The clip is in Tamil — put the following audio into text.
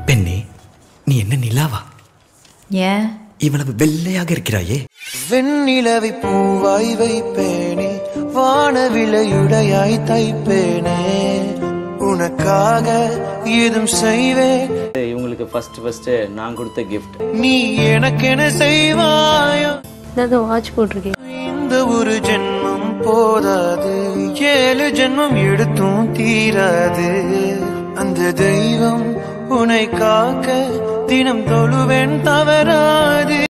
பெண்ணே நீ என்ன நிலாவா ஏன் இவ்வளவு வெள்ளையாக இருக்கிறாயே வெண்ணிலவை பூவாய் வைப்பேனே வானவிலையுடையாய் தைப்பேனே உனக்காக ஏதும் செய்வேன் இவங்களுக்கு ஃபர்ஸ்ட் ஃபர்ஸ்ட் நான் கொடுத்த கிஃப்ட் நீ எனக்கென செய்வாயோ ஏதாவது வாட்ச் போட்டிருக்கேன் இந்த ஒரு ஜென்மம் போதாது ஏழு ஜென்மம் எடுத்தும் தீராது அந்த தெய்வம் உன்னை காக்க தினம் தொழுவேன் தவறாது